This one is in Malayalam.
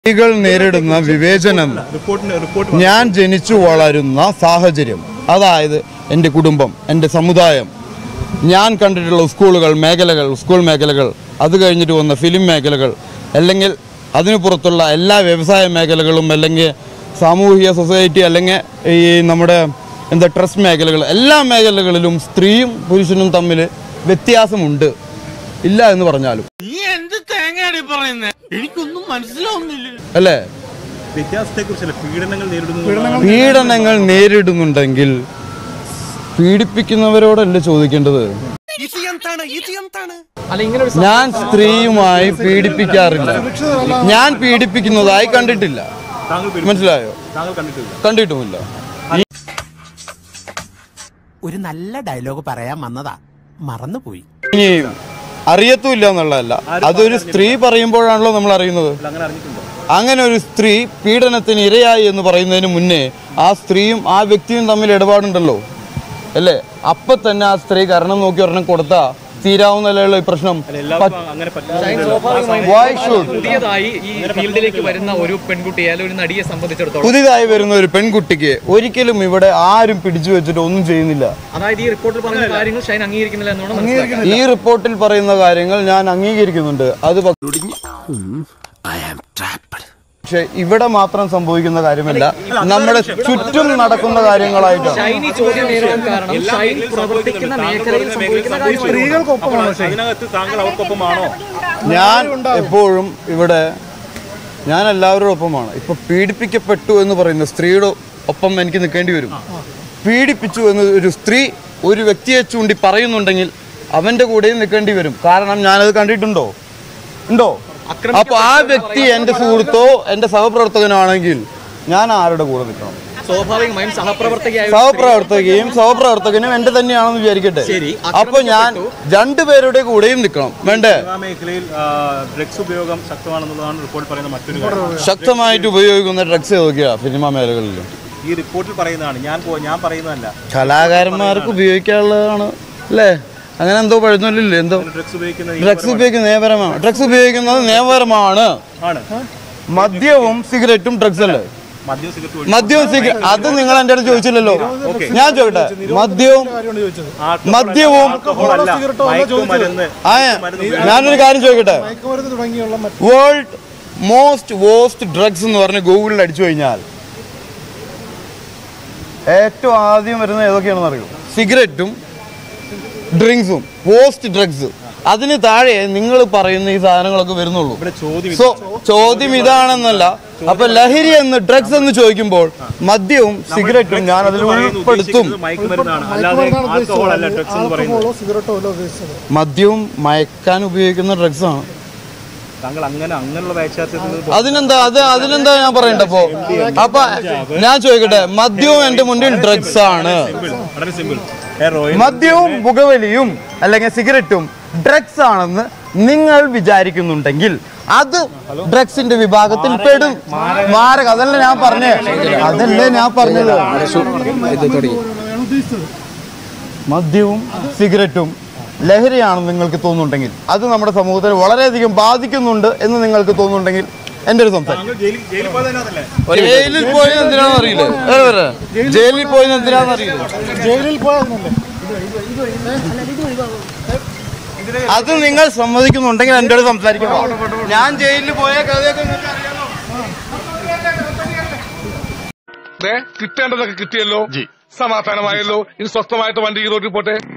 സ്ത്രീകൾ നേരിടുന്ന വിവേചനം റിപ്പോർട്ടിന് റിപ്പോർട്ട് ഞാൻ ജനിച്ചു വളരുന്ന സാഹചര്യം അതായത് എൻ്റെ കുടുംബം എൻ്റെ സമുദായം ഞാൻ കണ്ടിട്ടുള്ള സ്കൂളുകൾ മേഖലകൾ സ്കൂൾ മേഖലകൾ അത് കഴിഞ്ഞിട്ട് വന്ന ഫിലിം മേഖലകൾ അല്ലെങ്കിൽ അതിനു പുറത്തുള്ള എല്ലാ വ്യവസായ മേഖലകളും അല്ലെങ്കിൽ സാമൂഹിക സൊസൈറ്റി അല്ലെങ്കിൽ ഈ നമ്മുടെ എന്താ ട്രസ്റ്റ് മേഖലകൾ എല്ലാ മേഖലകളിലും സ്ത്രീയും പുരുഷനും തമ്മിൽ വ്യത്യാസമുണ്ട് ഇല്ല എന്ന് പറഞ്ഞാലും നീ എന്ത് തേങ്ങയാടി പറയുന്നേ എനിക്കൊന്നും മനസ്സിലാവുന്നില്ല അല്ലേ വ്യത്യാസത്തെ കുറിച്ചല്ല പീഡനങ്ങൾ നേരിടുന്നു പീഡനങ്ങൾ നേരിടുന്നുണ്ടെങ്കിൽ പീഡിപ്പിക്കുന്നവരോടല്ലേ ചോദിക്കേണ്ടത് ഞാൻ സ്ത്രീയുമായി പീഡിപ്പിക്കാറില്ല ഞാൻ പീഡിപ്പിക്കുന്നതായി കണ്ടിട്ടില്ല താങ്കൾ പീഡി- മനസ്സിലായോ താങ്കൾ കണ്ടിട്ടില്ല കണ്ടിട്ടുമില്ല ഒരു നല്ല ഡയലോഗ് പറയാൻ വന്നതാ മറന്നുപോയി ഇനി അറിയത്തുമില്ല എന്നുള്ളതല്ല അതൊരു സ്ത്രീ പറയുമ്പോഴാണല്ലോ നമ്മൾ അറിയുന്നത് അല്ല അങ്ങനെ അറിഞ്ഞിട്ടുണ്ടോ അങ്ങനെ ഒരു സ്ത്രീ പീഡനത്തിന് ഇരയായി എന്ന് പറയുന്നതിന് മുന്നേ ആ സ്ത്രീയും ആ വ്യക്തിയും തമ്മിൽ ഇടപാടുണ്ടല്ലോ അല്ലേ അപ്പൊ തന്നെ ആ സ്ത്രീ കാരണം നോക്കി ഒരെണ്ണം കൊടുത്താ തീരാവുന്നല്ലോ ഈ പ്രശ്നം അല്ല എല്ലാവർക്കും അങ്ങനെ പറ്റുന്നില്ലല്ലോ Why should? പുതിയതായി ഈ ഫീൽഡിലേക്ക് വരുന്ന ഒരു പെൺകുട്ടിയെ അല്ലെങ്കിൽ ഒരു നടിയെ സംബന്ധിച്ചിടത്തോളം പുതിയതായി വരുന്ന ഒരു പെൺകുട്ടിക്ക് ഒരിക്കലും ഇവിടെ ആരും പിടിച്ചു വെച്ചിട്ട് ഒന്നും ചെയ്യുന്നില്ല അതായത് ഈ റിപ്പോർട്ടിൽ പറയുന്ന കാര്യങ്ങൾ ഷൈൻ അംഗീകരിക്കുന്നില്ല എന്നാണ് മനസ്സിലാക്കുന്നത് ഈ റിപ്പോർട്ടിൽ പറയുന്ന കാര്യങ്ങൾ ഞാൻ അംഗീകരിക്കുന്നുണ്ട് അത് പ- പക്ഷെ ഇവിടെ മാത്രം സംഭവിക്കുന്ന കാര്യമല്ല നമ്മുടെ ചുറ്റും നടക്കുന്ന കാര്യങ്ങളായിട്ടാണ് ഷൈൻ ഈ ചോദ്യം നേരിടാൻ കാരണം ഷൈൻ പ്രവർത്തിക്കുന്ന മേഖലയിൽ സംഭവിക്കുന്ന കാര്യമാണ് അതിനകത്ത് താങ്കൾ അവർക്കൊപ്പമാണോ ഞാൻ എപ്പോഴും ഇവിടെ ഞാൻ എല്ലാവരുടെ ഒപ്പമാണ് ഇപ്പൊ പീഡിപ്പിക്കപ്പെട്ടു എന്ന് പറയുന്ന സ്ത്രീയുടെ ഒപ്പം എനിക്ക് നിൽക്കേണ്ടി വരും പീഡിപ്പിച്ചു എന്ന് ഒരു സ്ത്രീ ഒരു വ്യക്തിയെ ചൂണ്ടി പറയുന്നുണ്ടെങ്കിൽ അവന്റെ കൂടെയും നിൽക്കേണ്ടി വരും കാരണം ഞാനത് കണ്ടിട്ടുണ്ടോ ഉണ്ടോ അപ്പൊ ആ വ്യക്തി എന്റെ സുഹൃത്തോ എന്റെ സഹപ്രവർത്തകനാണെങ്കിൽ ഞാൻ ആരുടെ കൂടെ നിൽക്കണം സ്വാഭാവികമായും സഹപ്രവർത്തകയായ ഒരു സഹപ്രവർത്തകയും സഹപ്രവർത്തകനും എന്റെ തന്നെയാണെന്ന് വിചാരിക്കട്ടെ ശരി, അപ്പൊ ഞാൻ രണ്ടുപേരുടെ കൂടെയും നിൽക്കണം വേണ്ടേ ആ മേഖലയിൽ ഡ്രഗ്സ് ഉപയോഗം ശക്തമാണെന്നുള്ളതാണ് റിപ്പോർട്ട് പറയുന്ന മറ്റൊരു കാര്യം ശക്തമായിട്ട് ഉപയോഗിക്കുന്ന ഡ്രഗ്സ് ഏതൊക്കെയാ സിനിമാ മേഖലകളിൽ ഈ റിപ്പോർട്ടിൽ പറയുന്നതാണ് ഞാൻ പോ- ഞാൻ പറയുന്നതല്ല കലാകാരന്മാർക്ക് ഉപയോഗിക്കാനുള്ളതാണ് അല്ലേ അങ്ങനെ എന്തോ പഴുന്നില്ലേ എന്തോ ഡ്രഗ്സ് ഉപയോഗിക്കുന്ന ഈ ഡ്രഗ്സ് ഉപയോഗിക്കുന്നത് നിയമപരമാണ് ഡ്രഗ്സ് ഉപയോഗിക്കുന്നത് നിയമപരമാണ് ആണ് മദ്യവും സിഗരറ്റും ഡ്രഗ്സ് അല്ലേ മദ്യം സിഗരറ്റ് മദ്യവും സിഗരറ്റ് അത് നിങ്ങൾ എൻ്റെ അടുത്ത് ചോദിച്ചില്ലല്ലോ ഞാൻ ചോദിക്കട്ടെ മദ്യവും മദ്യവും ആൽക്കഹോൾ അല്ല മയക്കുമരുന്ന് ആ ഞാനൊരു കാര്യം ചോദിക്കട്ടെ വേൾഡ് മോസ്റ്റ് വോസ്റ്റ് ഡ്രഗ്സ് എന്ന് പറഞ്ഞ് ഗൂഗിളിൽ അടിച്ചു കഴിഞ്ഞാൽ ഏറ്റവും ആദ്യം വരുന്നത് ഏതൊക്കെയാണെന്ന് അറിയോ സിഗരറ്റും ഡ്രിങ്ക്സും പോസ്റ്റ് ഡ്രഗ്സ് അതിന് താഴെ നിങ്ങൾ പറയുന്ന ഈ സാധനങ്ങളൊക്കെ വരുന്നുള്ളൂ ഇവിടെ ചോദ്യം സോ ചോദ്യം ഇതാണെന്നല്ല അപ്പൊ ലഹരി എന്ന് ഡ്രഗ്സ് എന്ന് ചോദിക്കുമ്പോൾ മദ്യവും സിഗരറ്റും ഞാൻ അതിൽ പറയുന്നത് ഉൾപ്പെടുത്തും ഉദ്ദേശിക്കുന്നത് മയക്കുമരുന്നാണ് അല്ലാതെ ആൽക്കഹോൾ അല്ല ഡ്രഗ്സ് എന്ന് പറയുന്നത് മദ്യവും മയക്കാൻ ഉപയോഗിക്കുന്ന ഡ്രഗ്സ് ആണ് താങ്കൾ അങ്ങനെ അങ്ങനെയുള്ള വായിച്ചാൽ അതിനെന്താ അത് അതിനെന്താ ഞാൻ പറയണ്ട അപ്പോ അപ്പൊ ഞാൻ ചോദിക്കട്ടെ മദ്യവും എന്റെ മുന്നിൽ ഡ്രഗ്സ് ആണ് വളരെ സിമ്പിൾ ഹെറോയിൻ മദ്യവും പുകവലിയും അല്ലെങ്കിൽ സിഗരറ്റും ഡ്രഗ്സ് ആണെന്ന് നിങ്ങൾ വിചാരിക്കുന്നുണ്ടെങ്കിൽ അത് ഡ്രഗ്സിന്റെ വിഭാഗത്തിൽ പെടും മാരക അതല്ലേ ഞാൻ പറഞ്ഞേ അതല്ലേ ഞാൻ പറഞ്ഞത് മദ്യവും സിഗരറ്റും ലഹരിയാണെന്ന് നിങ്ങൾക്ക് തോന്നുന്നുണ്ടെങ്കിൽ അത് നമ്മുടെ സമൂഹത്തെ വളരെയധികം ബാധിക്കുന്നുണ്ട് എന്ന് നിങ്ങൾക്ക് തോന്നുന്നുണ്ടെങ്കിൽ എൻ്റെ ഒരു സംസാരം താങ്കൾ ജയിലിൽ ജയിലിൽ പോയതിനകത്തല്ലേ ജയിലിൽ പോയത് എന്തിനാണെന്ന് അറിയില്ലേ വേറെ വേറെ. ജയിലിൽ പോയത് എന്തിനാണെന്ന് അറിയില്ല അത് നിങ്ങൾ സമ്മതിക്കുന്നുണ്ടെങ്കിൽ എൻ്റെ അടുത്ത് സംസാരിക്കണം ഞാൻ ജയിലിൽ പോയ കഥയൊക്കെ നിങ്ങൾക്ക് അറിയാമോ ദേ, കിട്ടേണ്ടതൊക്കെ കിട്ടിയല്ലോ സമാധാനമായല്ലോ ഇനി സ്വസ്ഥമായിട്ട് വണ്ടി ഈ റോഡിൽ പോട്ടെ